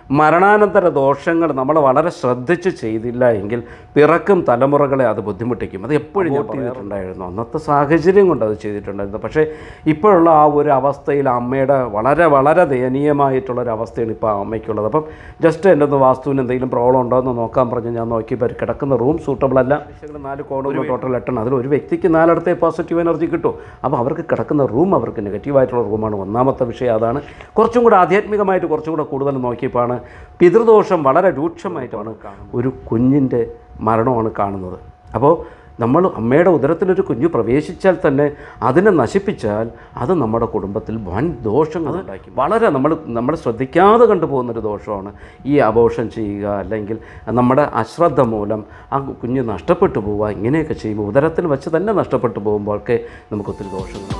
മരണാനന്തര ദോഷങ്ങൾ നമ്മൾ വളരെ ശ്രദ്ധിച്ച് ചെയ്തില്ല എങ്കിൽ പിറക്കും തലമുറകളെ അത് ബുദ്ധിമുട്ടിക്കും അത് എപ്പോഴും ഞാൻ ചെയ്തിട്ടുണ്ടായിരുന്നു അന്നത്തെ സാഹചര്യം കൊണ്ട് അത് ചെയ്തിട്ടുണ്ടായിരുന്നു പക്ഷേ ഇപ്പോഴുള്ള ആ ഒരു അവസ്ഥയിൽ അമ്മയുടെ വളരെ വളരെ ദയനീയമായിട്ടുള്ള ഒരു അവസ്ഥയാണ് ഇപ്പോൾ ആ അമ്മയ്ക്കുള്ളത് അപ്പം ജസ്റ്റ് എൻ്റെ ഒന്ന് വാസ്തുവിന് എന്തെങ്കിലും പ്രോബ്ലം ഉണ്ടോ എന്ന് നോക്കാൻ പറഞ്ഞ് ഞാൻ നോക്കിയപ്പോൾ കിടക്കുന്ന റൂം സൂട്ടബിൾ അല്ല നാല് കോണുകൾ ടോട്ടൽ എട്ടണം അതിൽ ഒരു വ്യക്തിക്ക് നാലിടത്തെ പോസിറ്റീവ് എനർജി കിട്ടും അപ്പോൾ അവർക്ക് കിടക്കുന്ന റൂം അവർക്ക് നെഗറ്റീവായിട്ടുള്ള റൂമാണ് ഒന്നാമത്തെ വിഷയം അതാണ് കുറച്ചും കൂടെ ആധ്യാത്മികമായിട്ട് കുറച്ചും കൂടെ കൂടുതൽ നോക്കിയപ്പോഴാണ് പിതൃദോഷം വളരെ രൂക്ഷമായിട്ടാണ് ഒരു കുഞ്ഞിൻ്റെ മരണമാണ് കാണുന്നത് അപ്പോൾ നമ്മൾ അമ്മയുടെ ഉദരത്തിലൊരു കുഞ്ഞ് പ്രവേശിച്ചാൽ തന്നെ അതിനെ നശിപ്പിച്ചാൽ അത് നമ്മുടെ കുടുംബത്തിൽ വൻ ദോഷങ്ങൾ ഉണ്ടാക്കി വളരെ നമ്മൾ നമ്മൾ ശ്രദ്ധിക്കാതെ കണ്ടുപോകുന്നൊരു ദോഷമാണ് ഈ അബോഷം ചെയ്യുക അല്ലെങ്കിൽ നമ്മുടെ അശ്രദ്ധ മൂലം ആ കുഞ്ഞ് നഷ്ടപ്പെട്ടു പോവുക ഇങ്ങനെയൊക്കെ ചെയ്യുമ്പോൾ ഉദരത്തിൽ വെച്ച് തന്നെ നഷ്ടപ്പെട്ടു പോകുമ്പോഴൊക്കെ നമുക്കൊത്തിരി ദോഷങ്ങൾ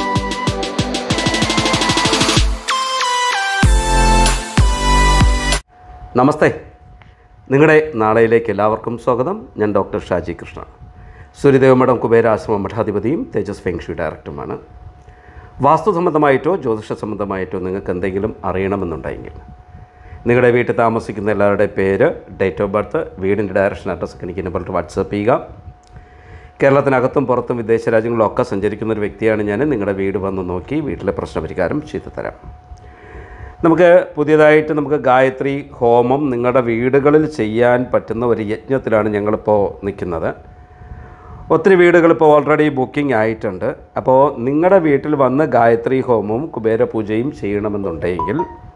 നമസ്തേ നിങ്ങളുടെ നാളെയിലേക്ക് എല്ലാവർക്കും സ്വാഗതം ഞാൻ ഡോക്ടർ ഷാജി കൃഷ്ണ സൂര്യദേവ മഠം കുബേരാശ്രമ മഠാധിപതിയും തേജസ് ഫെങ്ഷു ഡയറക്ടറുമാണ് വാസ്തു സംബന്ധമായിട്ടോ ജ്യോതിഷ സംബന്ധമായിട്ടോ നിങ്ങൾക്ക് എന്തെങ്കിലും അറിയണമെന്നുണ്ടെങ്കിൽ നിങ്ങളുടെ വീട്ടിൽ താമസിക്കുന്ന എല്ലാവരുടെ പേര് ഡേറ്റ് ഓഫ് ബർത്ത് വീടിൻ്റെ ഡയറക്ഷൻ അഡ്രസ്സ് എനിക്ക് നമ്പറിൽ വാട്സപ്പ് ചെയ്യുക കേരളത്തിനകത്തും പുറത്തും വിദേശ രാജ്യങ്ങളിലൊക്കെ സഞ്ചരിക്കുന്ന ഒരു വ്യക്തിയാണ് ഞാൻ നിങ്ങളുടെ വീട് വന്ന് നോക്കി വീട്ടിലെ പ്രശ്നപരിഹാരം ചെയ്തു തരാം നമുക്ക് പുതിയതായിട്ട് നമുക്ക് ഗായത്രി ഹോമം നിങ്ങളുടെ വീടുകളിൽ ചെയ്യാൻ പറ്റുന്ന ഒരു യജ്ഞത്തിലാണ് ഞങ്ങളിപ്പോൾ നിൽക്കുന്നത് ഒത്തിരി വീടുകൾ ഇപ്പോൾ ഓൾറെഡി ബുക്കിംഗ് ആയിട്ടുണ്ട് അപ്പോൾ നിങ്ങളുടെ വീട്ടിൽ വന്ന് ഗായത്രി ഹോമവും കുബേര പൂജയും ചെയ്യണമെന്നുണ്ടെങ്കിൽ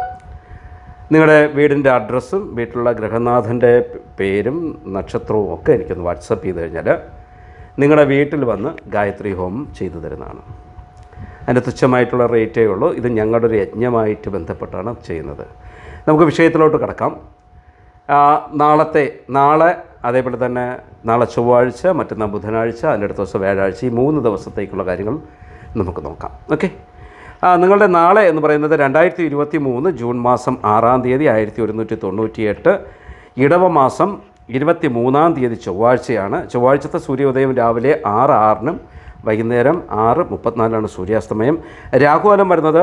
നിങ്ങളുടെ വീടിൻ്റെ അഡ്രസ്സും വീട്ടിലുള്ള ഗൃഹനാഥൻ്റെ പേരും നക്ഷത്രവും ഒക്കെ എനിക്കൊന്ന് വാട്സപ്പ് ചെയ്ത് കഴിഞ്ഞാൽ നിങ്ങളുടെ വീട്ടിൽ വന്ന് ഗായത്രി ഹോമം ചെയ്തു തരുന്നതാണ് അതിൻ്റെ തുച്ഛമായിട്ടുള്ള റേറ്റേ ഉള്ളൂ ഇത് ഞങ്ങളുടെ ഒരു യജ്ഞമായിട്ട് ബന്ധപ്പെട്ടാണ് ചെയ്യുന്നത് നമുക്ക് വിഷയത്തിലോട്ട് കിടക്കാം ആ, നാളത്തെ നാളെ അതേപോലെ തന്നെ നാളെ ചൊവ്വാഴ്ച മറ്റന്നാൾ ബുധനാഴ്ച അതിൻ്റെ അടുത്ത ദിവസം വ്യാഴാഴ്ച ഈ മൂന്ന് ദിവസത്തേക്കുള്ള കാര്യങ്ങൾ നമുക്ക് നോക്കാം ഓക്കെ ആ, നിങ്ങളുടെ നാളെ എന്ന് പറയുന്നത് രണ്ടായിരത്തി ഇരുപത്തി മൂന്ന് ജൂൺ മാസം ആറാം തീയതി ആയിരത്തി ഒരുന്നൂറ്റി തൊണ്ണൂറ്റി എട്ട് ഇടവ മാസം ഇരുപത്തി മൂന്നാം തീയതി ചൊവ്വാഴ്ചയാണ് ചൊവ്വാഴ്ചത്തെ സൂര്യോദയം രാവിലെ ആറ് ആറിനും വൈകുന്നേരം ആറ് മുപ്പത്തിനാലിനാണ് സൂര്യാസ്തമയം രാഹുകാലം വരുന്നത്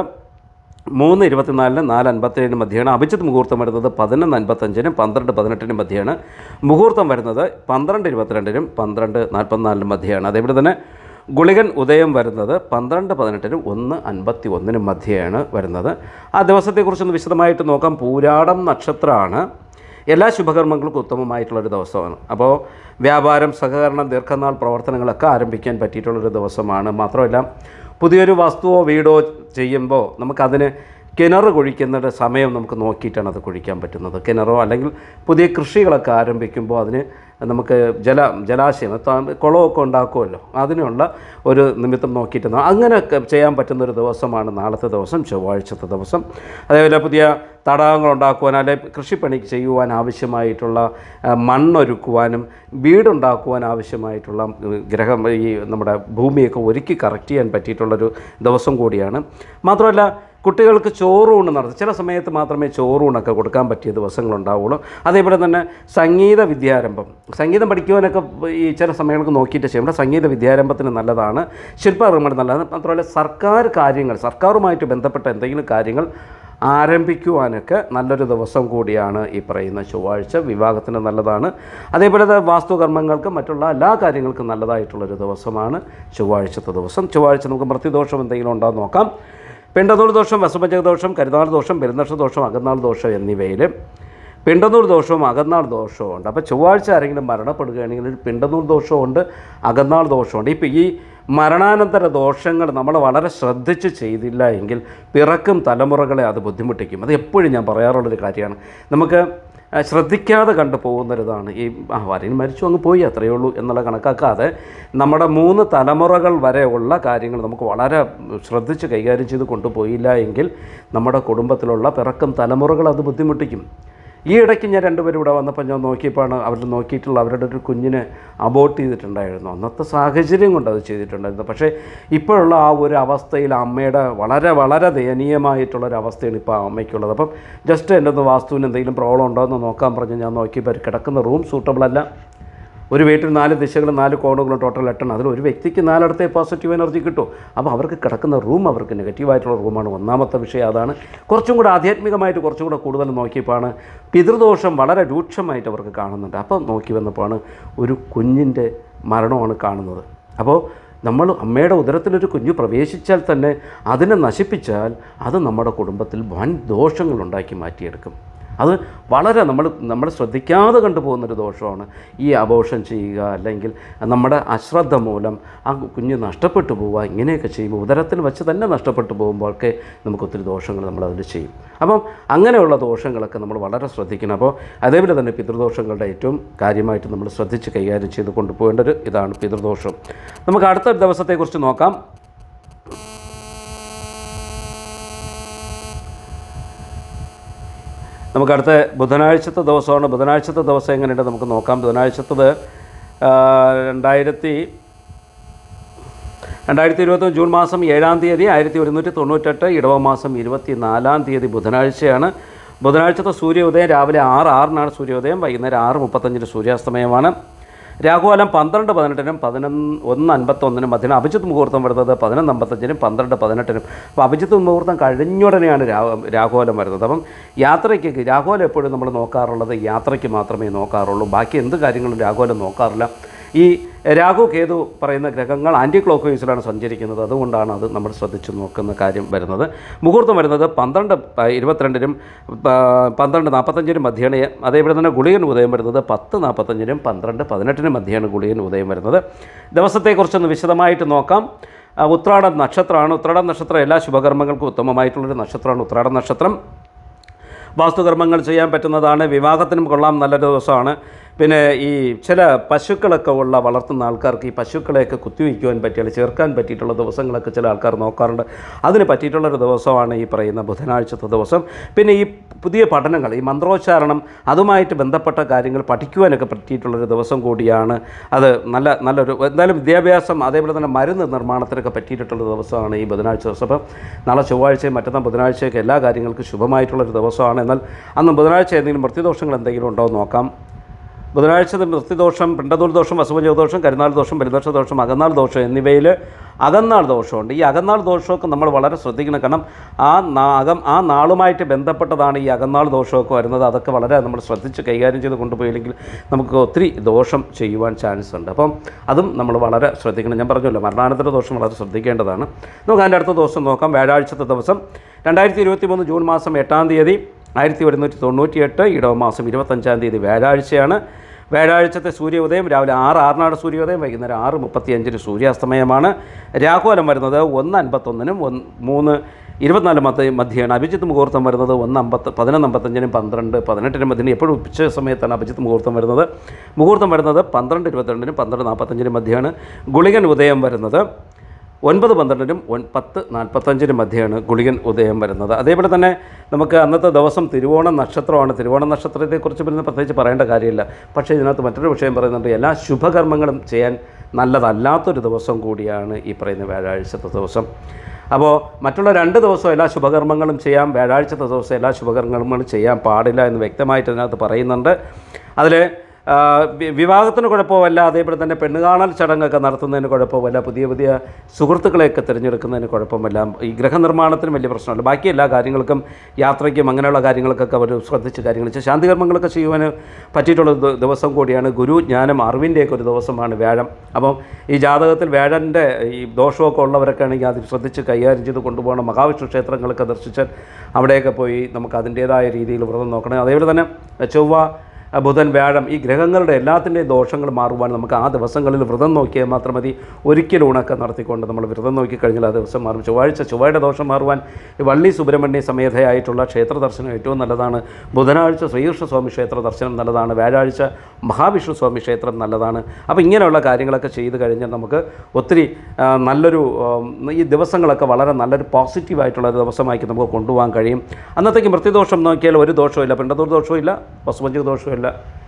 മൂന്ന് ഇരുപത്തിനാലിന് നാല് അൻപത്തേഴിന് മധ്യയാണ് അഭിജിത്ത് മുഹൂർത്തം വരുന്നത് പതിനൊന്ന് അൻപത്തഞ്ചിനും പന്ത്രണ്ട് പതിനെട്ടിനും മധ്യയാണ് മുഹൂർത്തം വരുന്നത് പന്ത്രണ്ട് ഇരുപത്തിരണ്ടിനും പന്ത്രണ്ട് നാൽപ്പത്തിനാലിനും മധ്യയാണ് അതേപോലെ തന്നെ ഗുളികൻ ഉദയം വരുന്നത് പന്ത്രണ്ട് പതിനെട്ടിനും ഒന്ന് അൻപത്തി ഒന്നിനും മധ്യയാണ് വരുന്നത് ആ ദിവസത്തെക്കുറിച്ചൊന്ന് വിശദമായിട്ട് നോക്കാം പൂരാടം നക്ഷത്രമാണ് എല്ലാ ശുഭകർമ്മങ്ങൾക്കും ഉത്തമമായിട്ടുള്ളൊരു ദിവസമാണ് അപ്പോൾ വ്യാപാരം സഹകരണം ദീർഘനാൾ പ്രവർത്തനങ്ങളൊക്കെ ആരംഭിക്കാൻ പറ്റിയിട്ടുള്ളൊരു ദിവസമാണ് മാത്രമല്ല പുതിയൊരു വസ്തുവോ വീടോ ചെയ്യുമ്പോൾ നമുക്കതിന് കിണർ കുഴിക്കുന്നതിൻ്റെ സമയം നമുക്ക് നോക്കിയിട്ടാണ് അത് കുഴിക്കാൻ പറ്റുന്നത് കിണറോ അല്ലെങ്കിൽ പുതിയ കൃഷികളൊക്കെ ആരംഭിക്കുമ്പോൾ അതിന് നമുക്ക് ജല ജലാശയം ത- കുളമൊക്കെ ഉണ്ടാക്കുമല്ലോ അതിനുള്ള ഒരു നിമിത്തം നോക്കിയിട്ട് ന- അങ്ങനെയൊക്കെ ചെയ്യാൻ പറ്റുന്ന ഒരു ദിവസമാണ് നാളത്തെ ദിവസം ചൊവ്വാഴ്ചത്തെ ദിവസം അതേപോലെ പുതിയ തടാകങ്ങൾ ഉണ്ടാക്കുവാൻ അല്ലെങ്കിൽ കൃഷിപ്പണി ചെയ്യുവാൻ ആവശ്യമായിട്ടുള്ള ആ, മണ്ണൊരുക്കുവാനും വീടുണ്ടാക്കുവാൻ ആവശ്യമായിട്ടുള്ള ഉം, ഗ്രഹം ഈ നമ്മുടെ ഭൂമിയൊക്കെ ഒരുക്കി കറക്റ്റ് ചെയ്യാൻ പറ്റിയിട്ടുള്ളൊരു ദിവസം കൂടിയാണ് മാത്രമല്ല കുട്ടികൾക്ക് ചോറൂണ് നടത്തും ചില സമയത്ത് മാത്രമേ ചോറൂണൊക്കെ കൊടുക്കാൻ പറ്റിയ ദിവസങ്ങളുണ്ടാവുള്ളൂ അതേപോലെ തന്നെ സംഗീത വിദ്യാരംഭം സംഗീതം പഠിക്കുവാനൊക്കെ ഈ ചില സമയങ്ങൾക്ക് നോക്കിയിട്ട് ചെയ്യും ഇവിടെ സംഗീത വിദ്യാരംഭത്തിന് നല്ലതാണ് ശില്പകർമ്മത്തിന് നല്ലതാണ് മാത്രമല്ല സർക്കാർ കാര്യങ്ങൾ സർക്കാരുമായിട്ട് ബന്ധപ്പെട്ട എന്തെങ്കിലും കാര്യങ്ങൾ ആരംഭിക്കുവാനൊക്കെ നല്ലൊരു ദിവസം കൂടിയാണ് ഈ പറയുന്ന ചൊവ്വാഴ്ച വിവാഹത്തിന് നല്ലതാണ് അതേപോലെ തന്നെ വാസ്തുകർമ്മങ്ങൾക്ക് മറ്റുള്ള എല്ലാ കാര്യങ്ങൾക്കും നല്ലതായിട്ടുള്ളൊരു ദിവസമാണ് ചൊവ്വാഴ്ചത്തെ ദിവസം ചൊവ്വാഴ്ച നമുക്ക് മൃത്യുദോഷം എന്തെങ്കിലും ഉണ്ടോ എന്ന് നോക്കാം പിണ്ടനൂർ ദോഷം വസുപഞ്ചക ദോഷം കരുനാൾ ദോഷം പെരുന്നക്ഷ ദോഷം അകന്നാൾ ദോഷം എന്നിവയിൽ പിണ്ടനൂർ ദോഷവും അകന്നാൾ ദോഷവും ഉണ്ട് അപ്പോൾ ചൊവ്വാഴ്ച ആരെങ്കിലും മരണപ്പെടുകയാണെങ്കിൽ ഒരു പിണ്ടനൂർ ദോഷമുണ്ട് അകന്നാൾ ദോഷമുണ്ട് ഇപ്പോൾ ഈ മരണാനന്തര ദോഷങ്ങൾ നമ്മൾ വളരെ ശ്രദ്ധിച്ച് ചെയ്തില്ല എങ്കിൽ പിറക്കും തലമുറകളെ അത് ബുദ്ധിമുട്ടിക്കും അത് എപ്പോഴും ഞാൻ പറയാറുള്ളൊരു കാര്യമാണ് നമുക്ക് ആ, ശ്രദ്ധിക്കാതെ കണ്ടു പോകുന്നൊരിതാണ് ഈ ആ വരൻ മരിച്ചു അങ്ങ് പോയി അത്രയേ ഉള്ളൂ എന്നുള്ള കണക്കാക്കാതെ നമ്മുടെ മൂന്ന് തലമുറകൾ വരെ ഉള്ള കാര്യങ്ങൾ നമുക്ക് വളരെ ശ്രദ്ധിച്ച് കൈകാര്യം ചെയ്ത് കൊണ്ടുപോയില്ല എങ്കിൽ നമ്മുടെ കുടുംബത്തിലുള്ള പിറക്കും തലമുറകൾ അത് ബുദ്ധിമുട്ടിക്കും ഈ ഇടയ്ക്ക് ഞാൻ രണ്ടുപേരും ഇവിടെ വന്നപ്പോൾ ഞാൻ നോക്കിയപ്പോഴാണ് അവർ നോക്കിയിട്ടുള്ള അവരുടെ ഒരു കുഞ്ഞിനെ അബോട്ട് ചെയ്തിട്ടുണ്ടായിരുന്നു അന്നത്തെ സാഹചര്യം കൊണ്ട് അത് ചെയ്തിട്ടുണ്ടായിരുന്നു പക്ഷേ ഇപ്പോഴുള്ള ആ ഒരു അവസ്ഥയിൽ അമ്മയുടെ വളരെ വളരെ ദയനീയമായിട്ടുള്ളൊരു അവസ്ഥയാണ് ഇപ്പോൾ ആ അമ്മയ്ക്കുള്ളത് അപ്പം ജസ്റ്റ് എൻ്റെ ഒന്ന് വാസ്തുവിന് എന്തെങ്കിലും പ്രോബ്ലം ഉണ്ടോ എന്ന് നോക്കാൻ പറഞ്ഞ് ഞാൻ നോക്കിയപ്പോൾ കിടക്കുന്ന റൂം സൂട്ടബിൾ അല്ല ഒരു വീട്ടിൽ നാല് ദിശകളും നാല് കോണുകളും ടോട്ടൽ എട്ടെണ്ണം അതിൽ ഒരു വ്യക്തിക്ക് നാലിടത്തെ പോസിറ്റീവ് എനർജി കിട്ടും അപ്പോൾ അവർക്ക് കിടക്കുന്ന റൂം അവർക്ക് നെഗറ്റീവായിട്ടുള്ള റൂമാണ് ഒന്നാമത്തെ വിഷയം അതാണ് കുറച്ചും കൂടെ ആധ്യാത്മികമായിട്ട് കുറച്ചും കൂടെ കൂടുതൽ നോക്കിയപ്പോഴാണ് പിതൃദോഷം വളരെ രൂക്ഷമായിട്ട് അവർക്ക് കാണുന്നുണ്ട് അപ്പോൾ നോക്കി വന്നപ്പോഴാണ് ഒരു കുഞ്ഞിൻ്റെ മരണമാണ് കാണുന്നത് അപ്പോൾ നമ്മൾ അമ്മയുടെ ഉദരത്തിലൊരു കുഞ്ഞ് പ്രവേശിച്ചാൽ തന്നെ അതിനെ നശിപ്പിച്ചാൽ അത് നമ്മുടെ കുടുംബത്തിൽ വൻ ദോഷങ്ങൾ ഉണ്ടാക്കി മാറ്റിയെടുക്കും അത് വളരെ നമ്മൾ നമ്മൾ ശ്രദ്ധിക്കാതെ കണ്ടുപോകുന്നൊരു ദോഷമാണ് ഈ അബോഷൻ ചെയ്യുക അല്ലെങ്കിൽ നമ്മുടെ അശ്രദ്ധ മൂലം ആ കുഞ്ഞ് നഷ്ടപ്പെട്ടു പോവുക ഇങ്ങനെയൊക്കെ ചെയ്യുമ്പോൾ ഉദരത്തിൽ വെച്ച് തന്നെ നഷ്ടപ്പെട്ടു പോകുമ്പോഴൊക്കെ നമുക്ക് ഒത്തിരി ദോഷങ്ങൾ നമ്മൾ അതിൽ ചെയ്യും അപ്പം അങ്ങനെയുള്ള ദോഷങ്ങളൊക്കെ നമ്മൾ വളരെ ശ്രദ്ധിക്കണം അപ്പോൾ അതേപോലെ തന്നെ പിതൃദോഷങ്ങളുടെ ഏറ്റവും കാര്യമായിട്ട് നമ്മൾ ശ്രദ്ധിച്ച് കൈകാര്യം ചെയ്ത് കൊണ്ടുപോകേണ്ട ഒരു ഇതാണ് പിതൃദോഷം നമുക്ക് അടുത്ത ദിവസത്തെക്കുറിച്ച് നോക്കാം നമുക്ക് അടുത്ത ബുധനാഴ്ചത്തെ ദിവസമാണ് ബുധനാഴ്ചത്തെ ദിവസം എങ്ങനെയുണ്ട് നമുക്ക് നോക്കാം ബുധനാഴ്ചത്തത് ആ, രണ്ടായിരത്തി രണ്ടായിരത്തി ഇരുപത്തി ജൂൺ മാസം ഏഴാം തീയതി ആയിരത്തി ഒരുന്നൂറ്റി തൊണ്ണൂറ്റെട്ട് ഇടവ മാസം ഇരുപത്തി നാലാം തീയതി ബുധനാഴ്ചയാണ് ബുധനാഴ്ചത്തെ സൂര്യോദയം രാവിലെ ആറ് ആറിനാണ് സൂര്യോദയം വൈകുന്നേരം ആറ് മുപ്പത്തഞ്ചിന് സൂര്യാസ്തമയമാണ് രാഹുകാലം പന്ത്രണ്ട് പതിനെട്ടിനും പതിനൊന്ന് ഒന്ന് അൻപത്തൊന്നിനും മധ്യനും അഭിജിത്ത് മുഹൂർത്തം വരുന്നത് പതിനൊന്ന് അമ്പത്തഞ്ചിനും പന്ത്രണ്ട് പതിനെട്ടിനും അപ്പോൾ അഭിജിത്ത് മുഹൂർത്തം കഴിഞ്ഞുടനെയാണ് രാ രാഹുകാലം വരുന്നത് അപ്പം യാത്രയ്ക്ക് രാഹുകാലം എപ്പോഴും നമ്മൾ നോക്കാറുള്ളത് യാത്രയ്ക്ക് മാത്രമേ നോക്കാറുള്ളൂ ബാക്കി എന്ത് കാര്യങ്ങളും രാഹുകാലം നോക്കാറില്ല ഈ രാഹു കേതു പറയുന്ന ഗ്രഹങ്ങൾ ആൻറ്റി ക്ലോക്ക് വൈസിലാണ് സഞ്ചരിക്കുന്നത് അതുകൊണ്ടാണ് അത് നമ്മൾ ശ്രദ്ധിച്ച് നോക്കുന്ന കാര്യം വരുന്നത് മുഹൂർത്തം വരുന്നത് പന്ത്രണ്ട് പ- ഇരുപത്തിരണ്ടിനും പ- പന്ത്രണ്ട് നാൽപ്പത്തഞ്ചിനും മധ്യാണ് അതേപോലെ തന്നെ ഗുളികൻ ഉദയം വരുന്നത് പത്ത് നാൽപ്പത്തഞ്ചിനും പന്ത്രണ്ട് പതിനെട്ടിനും മധ്യാണ് ഗുളികൻ ഉദയം വരുന്നത് ദിവസത്തെക്കുറിച്ചൊന്ന് വിശദമായിട്ട് നോക്കാം ആ, ഉത്രാടം നക്ഷത്രമാണ് ഉത്രാടം നക്ഷത്രം എല്ലാ ശുഭകർമ്മങ്ങൾക്കും ഉത്തമമായിട്ടുള്ളൊരു നക്ഷത്രമാണ് ഉത്രാടം നക്ഷത്രം വാസ്തുകർമ്മങ്ങൾ ചെയ്യാൻ പറ്റുന്നതാണ് വിവാഹത്തിനും കൊള്ളാം നല്ലൊരു ദിവസമാണ് പിന്നെ ഈ ചില പശുക്കളൊക്കെ ഉള്ള വളർത്തുന്ന ആൾക്കാർക്ക് ഈ പശുക്കളെയൊക്കെ കുത്തിവയ്ക്കുവാൻ പറ്റിയ ചേർക്കാൻ പറ്റിയിട്ടുള്ള ദിവസങ്ങളൊക്കെ ചില ആൾക്കാർ നോക്കാറുണ്ട് അതിന് പറ്റിയിട്ടുള്ളൊരു ദിവസമാണ് ഈ പറയുന്ന ബുധനാഴ്ചത്തെ ദിവസം പിന്നെ ഈ പുതിയ പഠനങ്ങൾ ഈ മന്ത്രോച്ചാരണം അതുമായിട്ട് ബന്ധപ്പെട്ട കാര്യങ്ങൾ പഠിക്കുവാനൊക്കെ പറ്റിയിട്ടുള്ളൊരു ദിവസം കൂടിയാണ് അത് നല്ല നല്ലൊരു എന്തായാലും വിദ്യാഭ്യാസം അതേപോലെ തന്നെ മരുന്ന് നിർമ്മാണത്തിനൊക്കെ പറ്റിയിട്ടുള്ള ദിവസമാണ് ഈ ബുധനാഴ്ച ദിവസം അപ്പം നാളെ ചൊവ്വാഴ്ചയും മറ്റന്നാൾ ബുധനാഴ്ചയൊക്കെ എല്ലാ കാര്യങ്ങൾക്കും ശുഭമായിട്ടുള്ളൊരു ദിവസമാണ് എന്നാൽ അന്ന് ബുധനാഴ്ച എന്തെങ്കിലും മൃത്യുദോഷങ്ങൾ എന്തെങ്കിലും ഉണ്ടോ എന്ന് നോക്കാം ബുധനാഴ്ച മൃത്യുദോഷം പിണ്ടതൂർ ദോഷം അസുഭജ ദോഷം കരുനാൾ ദോഷം പെരുദോഷ ദോഷം അകന്നാൾ ദോഷം എന്നിവയിൽ അകന്നാൾ ദോഷമുണ്ട് ഈ അകന്നാൾ ദോഷമൊക്കെ നമ്മൾ വളരെ ശ്രദ്ധിക്കണം കാരണം ആ നാ അകം ആ നാളുമായിട്ട് ബന്ധപ്പെട്ടതാണ് ഈ അകന്നാൾ ദോഷമൊക്കെ വരുന്നത് അതൊക്കെ വളരെ നമ്മൾ ശ്രദ്ധിച്ച് കൈകാര്യം ചെയ്ത് കൊണ്ടുപോയില്ലെങ്കിൽ നമുക്ക് ഒത്തിരി ദോഷം ചെയ്യുവാൻ ചാൻസ് ഉണ്ട് അപ്പം അതും നമ്മൾ വളരെ ശ്രദ്ധിക്കണം ഞാൻ പറഞ്ഞല്ലോ മരണാനന്തര ദോഷം വളരെ ശ്രദ്ധിക്കേണ്ടതാണ് നമുക്ക് അതിൻ്റെ അടുത്ത ദിവസം നോക്കാം വ്യാഴാഴ്ചത്തെ ദിവസം രണ്ടായിരത്തി ഇരുപത്തി മൂന്ന് ജൂൺ മാസം എട്ടാം തീയതി ആയിരത്തി ഒരുന്നൂറ്റി തൊണ്ണൂറ്റി എട്ട് ഇടവ മാസം ഇരുപത്തഞ്ചാം തീയതി വ്യാഴാഴ്ചയാണ് വ്യാഴാഴ്ചത്തെ സൂര്യോദയം രാവിലെ ആറ് ആറിനാണ് സൂര്യോദയം വൈകുന്നേരം ആറ് മുപ്പത്തിയഞ്ചിന് സൂര്യാസ്തമയമാണ് രാഹുലം വരുന്നത് ഒന്ന് അൻപത്തൊന്നിനും ഒന്ന് മൂന്ന് ഇരുപത്തിനാല് മധ്യ മധ്യയാണ് അഭിജിത്ത് മുഹൂർത്തം വരുന്നത് ഒന്ന് അമ്പത്ത് പതിനൊന്ന് അമ്പത്തഞ്ചിനും പന്ത്രണ്ട് പതിനെട്ടിനും മധ്യനും എപ്പോഴും ഉച്ച സമയത്താണ് അഭിജിത്ത് മുഹൂർത്തം വരുന്നത് മുഹൂർത്തം വരുന്നത് പന്ത്രണ്ട് ഇരുപത്തിരണ്ടിനും പന്ത്രണ്ട് നാൽപ്പത്തഞ്ചിനും മധ്യമാണ് ഗുളികൻ ഉദയം വരുന്നത് ഒൻപത് പന്ത്രണ്ടിനും ഒൻ പത്ത് നാൽപ്പത്തഞ്ചിനും മധ്യയാണ് ഗുളികൻ ഉദയം വരുന്നത് അതേപോലെ തന്നെ നമുക്ക് അന്നത്തെ ദിവസം തിരുവോണം നക്ഷത്രമാണ് തിരുവോണം നക്ഷത്രത്തെക്കുറിച്ച് പിന്നെ പ്രത്യേകിച്ച് പറയേണ്ട കാര്യമില്ല പക്ഷേ ഇതിനകത്ത് മറ്റൊരു വിഷയം പറയുന്നുണ്ട് എല്ലാ ശുഭകർമ്മങ്ങളും ചെയ്യാൻ നല്ലതല്ലാത്തൊരു ദിവസം കൂടിയാണ് ഈ പറയുന്ന വ്യാഴാഴ്ചത്തെ ദിവസം അപ്പോൾ മറ്റുള്ള രണ്ട് ദിവസം എല്ലാ ശുഭകർമ്മങ്ങളും ചെയ്യാം വ്യാഴാഴ്ചത്തെ ദിവസം എല്ലാ ശുഭകർമ്മങ്ങളും ചെയ്യാൻ പാടില്ല എന്ന് വ്യക്തമായിട്ട് ഇതിനകത്ത് പറയുന്നുണ്ട് അതിൽ ആ, വി- വിവാഹത്തിന് കുഴപ്പമില്ല അതേപോലെ തന്നെ പെണ്ണുകാണൽ ചടങ്ങൊക്കെ നടത്തുന്നതിന് കുഴപ്പമില്ല പുതിയ പുതിയ സുഹൃത്തുക്കളെയൊക്കെ തിരഞ്ഞെടുക്കുന്നതിന് കുഴപ്പമില്ല ഈ ഗൃഹനിർമ്മാണത്തിന് വലിയ പ്രശ്നമില്ല ബാക്കി എല്ലാ കാര്യങ്ങൾക്കും യാത്രയ്ക്കും അങ്ങനെയുള്ള കാര്യങ്ങൾക്കൊക്കെ അവർ ശ്രദ്ധിച്ച് കാര്യങ്ങൾ ചെയ്യും ശാന്തികർമ്മങ്ങളൊക്കെ ചെയ്യുവാൻ പറ്റിയിട്ടുള്ള ദി- ദിവസം കൂടിയാണ് ഗുരു ജ്ഞാനം അറിവിൻ്റെയൊക്കെ ഒരു ദിവസമാണ് വ്യാഴം അപ്പം ഈ ജാതകത്തിൽ വ്യാഴൻ്റെ ഈ ദോഷമൊക്കെ ഉള്ളവരൊക്കെ ആണെങ്കിൽ അത് ശ്രദ്ധിച്ച് കൈകാര്യം ചെയ്ത് കൊണ്ടുപോകണം മഹാവിഷ്ണു ക്ഷേത്രങ്ങളൊക്കെ ദർശിച്ചാൽ അവിടെയൊക്കെ പോയി നമുക്ക് അതിൻ്റേതായ രീതിയിൽ വ്രതം നോക്കണം അതേപോലെ തന്നെ ചൊവ്വ ബുധൻ വ്യാഴം ഈ ഗ്രഹങ്ങളുടെ എല്ലാത്തിൻ്റെയും ദോഷങ്ങൾ മാറുവാൻ നമുക്ക് ആ ദിവസങ്ങളിൽ വ്രതം നോക്കിയാൽ മാത്രം മതി ഒരിക്കലും ഉണക്കം നടത്തിക്കൊണ്ട് നമ്മൾ വ്രതം നോക്കിക്കഴിഞ്ഞാൽ ആ ദിവസം മാറും ചൊവ്വാഴ്ച ചൊവ്വയുടെ ദോഷം മാറുവാൻ ഈ വള്ളി സുബ്രഹ്മണ്യ സമേതയായിട്ടുള്ള ക്ഷേത്ര ദർശനം ഏറ്റവും നല്ലതാണ് ബുധനാഴ്ച ശ്രീകൃഷ്ണ സ്വാമി ക്ഷേത്ര ദർശനം നല്ലതാണ് വ്യാഴാഴ്ച മഹാവിഷ്ണു സ്വാമി ക്ഷേത്രം നല്ലതാണ് അപ്പോൾ ഇങ്ങനെയുള്ള കാര്യങ്ങളൊക്കെ ചെയ്ത് കഴിഞ്ഞാൽ നമുക്ക് ഒത്തിരി ആ, നല്ലൊരു ആ, ഈ ദിവസങ്ങളൊക്കെ വളരെ നല്ലൊരു പോസിറ്റീവായിട്ടുള്ള ഒരു ദിവസമാക്കി നമുക്ക് കൊണ്ടുപോകാൻ കഴിയും അന്നത്തേക്ക് മൃത്യുദോഷം നോക്കിയാൽ ഒരു ദോഷമില്ല പിണ്ടതൂർ ദോഷവും ഇല്ല വസുപഞ്ചക ദോഷവും ഇല്ല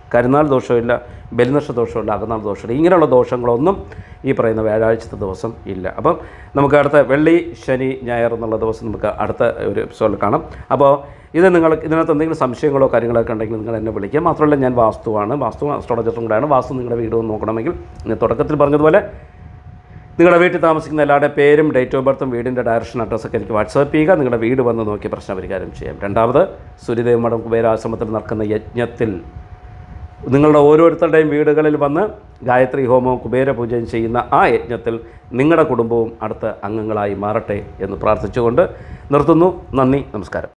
കരുനാൾ ദോഷമില്ല ബലിനഷ്ട ദോഷമില്ല അകനാൾ ദോഷമില്ല ഇങ്ങനെയുള്ള ദോഷങ്ങളൊന്നും ഈ പറയുന്ന വ്യാഴാഴ്ചത്തെ ദിവസം ഇല്ല അപ്പം നമുക്ക് അടുത്ത വെള്ളി ശനി ഞായർ എന്നുള്ള ദിവസം നമുക്ക് അടുത്ത ഒരു എപ്പിസോഡിൽ കാണാം അപ്പോൾ ഇത് നിങ്ങൾ ഇതിനകത്ത് എന്തെങ്കിലും സംശയങ്ങളോ കാര്യങ്ങളൊക്കെ ഉണ്ടെങ്കിൽ നിങ്ങൾ എന്നെ വിളിക്കുക മാത്രമല്ല ഞാൻ വാസ്തുവാണ് വാസ്തു അസ്ട്രോളജറും കൂടെയാണ് വാസ്തു നിങ്ങളുടെ വീട് ഒന്ന് നോക്കണമെങ്കിൽ ഞാൻ തുടക്കത്തിൽ പറഞ്ഞതുപോലെ നിങ്ങളുടെ വീട്ടിൽ താമസിക്കുന്ന എല്ലാവരുടെ പേരും ഡേറ്റ് ഓഫ് ബർത്തും വീടിൻ്റെ ഡയറക്ഷൻ അഡ്രസ്സൊക്കെ എനിക്ക് വാട്സാപ്പ് ചെയ്യുക നിങ്ങളുടെ വീട് വന്ന് നോക്കി പ്രശ്ന പരിഹാരം ചെയ്യാം രണ്ടാമത് സൂര്യദേവ് മഠം കുബേരാശ്രമത്തിൽ നടക്കുന്ന യജ്ഞത്തിൽ നിങ്ങളുടെ ഓരോരുത്തരുടെയും വീടുകളിൽ വന്ന് ഗായത്രി ഹോമവും കുബേര പൂജയും ചെയ്യുന്ന ആ യജ്ഞത്തിൽ നിങ്ങളുടെ കുടുംബവും അടുത്ത അംഗങ്ങളായി മാറട്ടെ എന്ന് പ്രാർത്ഥിച്ചുകൊണ്ട് നിർത്തുന്നു നന്ദി നമസ്കാരം